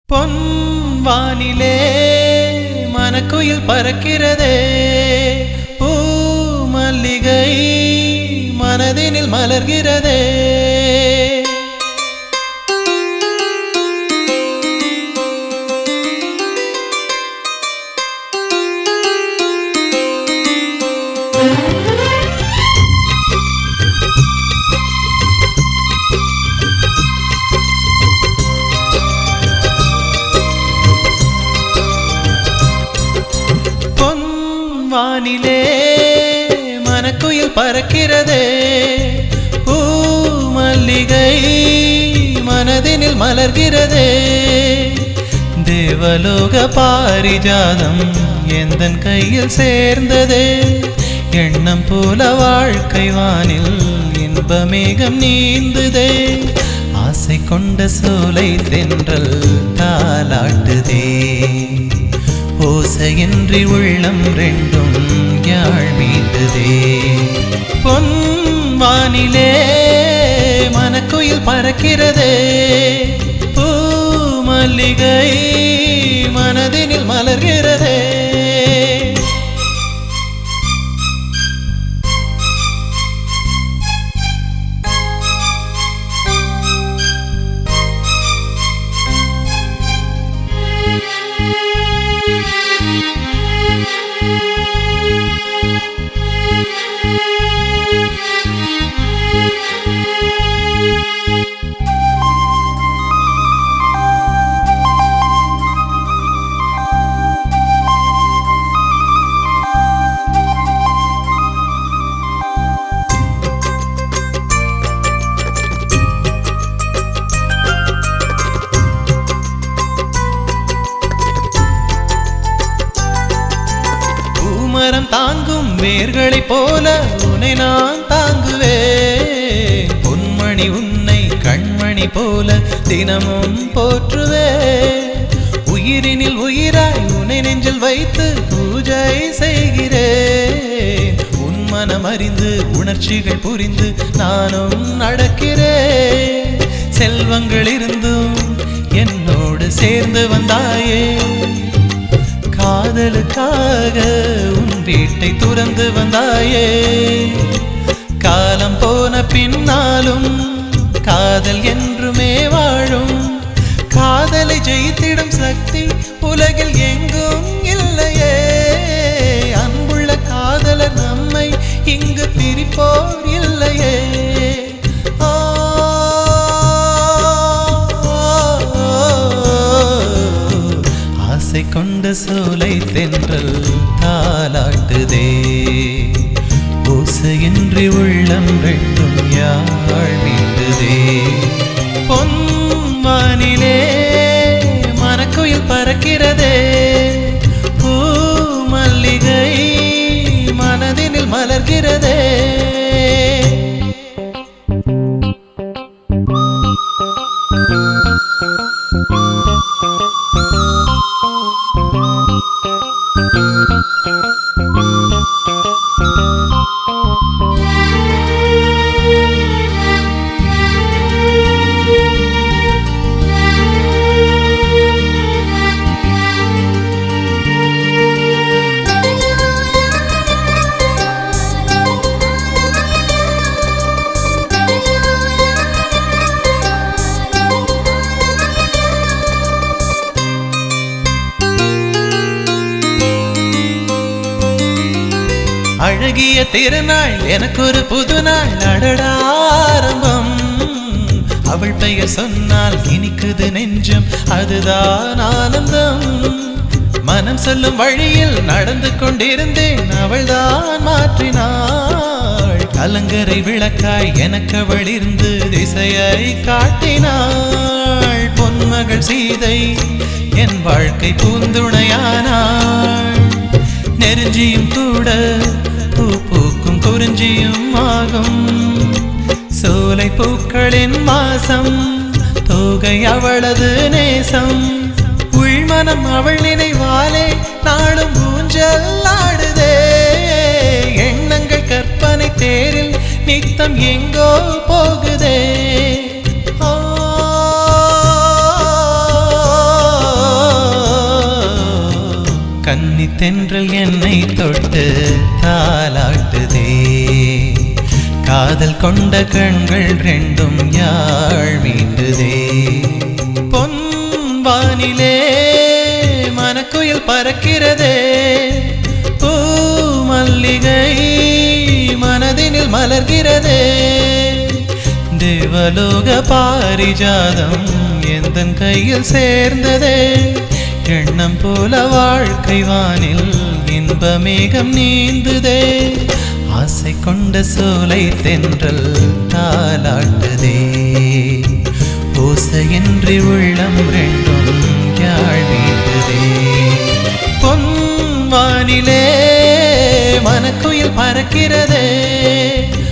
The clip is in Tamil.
பொன் வானிலே மனக்குயில் பறக்கிறதே பூ மல்லிகை மனதினில் மலர்கிறதே பொன் வானிலே மனக்குயில் பறக்கிறதே பூ மல்லிகை மனதினில் மலர்கிறதே தேவலோக பாரிஜாதம் எந்தன் கையில் சேர்ந்ததே எண்ணம் போல வாழ்க்கை வானில் இன்பமேகம் நீந்துதே ஆசை கொண்ட சோலை தென்றல் தாலாட்டுதே ஓசையின்றி உள்ளம் ரெண்டும் யாழ் மீட்டுதே பொன் வானிலே மனக்குயில் பறக்கிறதே பூ மல்லிகை மனதினில் மலர்கிறதே பூமரம் தாங்கும் வேர்களைப் போல உன்னை நான் தாங்குவேன் பொன்மணி உன்னை கண்மணி போல தினமும் போற்றுவேன் உயிரினில் உயிராய் உன்னை நெஞ்சில் வைத்து பூஜை செய்கிறேன் உன் மனம் அறிந்து உணர்ச்சிகள் புரிந்து நானும் நடக்கிறேன் செல்வங்கள் இருந்தும் என்னோடு சேர்ந்து வந்தாயே காதலுக்காக உன் வீட்டை துறந்து வந்தாயே காலம் போன பின்னாலும் காதல் என்றுமே வாழும் காதலை ஜெயித்திடும் சக்தி உலகில் எங்கும் இல்லையே அன்புள்ள காதலர் நம்மை இங்கு பிரிப்போர் இல்லையே ஆ, ஆசை கொண்ட சோலை தென்றல் தாலாட்டுதே ஓசையின்றி உள்ளம் ரெண்டும் யாழ் மீண்டுதே பொன் வானிலே மனக்குயில் பறக்கிறதே பூ மல்லிகை மனதினில் மலர்கிறதே அழகிய திருநாள் எனக்கு ஒரு புது நாள் அடடா ஆரம்பம் அவள் பெயர் சொன்னால் இனிக்குது நெஞ்சம் அதுதான் ஆனந்தம் மனம் சொல்லும் வழியில் நடந்து கொண்டிருந்தேன் அவள்தான் மாற்றினாள் கலங்கரை விளக்காய் எனக்கு அவள் இருந்து திசையை காட்டினாள் பொன்மகள் சீதை என் வாழ்க்கை பூந்துணையானாள் நெருஞ்சியும் கூட பூ பூக்கும் குறிஞ்சியும் ஆகும் சோலை பூக்களின் மாசம் தோகை அவளது நேசம் உள்மனம் அவள் நினைவாலே நாளும் ஊஞ்சல் ஆடுதே எண்ணங்கள் கற்பனை தேரில் நித்தம் எங்கோ போகுதே ஆ கன்னி தென்றல் என்னை தொட்டு தாலாட்டுதே காதல் கொண்ட கண்கள் ரெண்டும் யாழ் மீண்டுதே பொன் வானிலே மனக்குயில் பறக்கிறதே பூ மல்லிகை மனதினில் மலர்கிறதே தேவலோக பாரிஜாதம் எந்தன் கையில் சேர்ந்ததே எண்ணம் போல வாழ்க்கை வானில் இன்பமேகம் நீந்துதே ஆசை கொண்ட சோலை தென்றல் தாலாட்டுதே ஓசையின்றி உள்ளம் ரெண்டும் யாழ் மீட்டுதே பொன் வானிலே மனக்குயில் பறக்கிறதே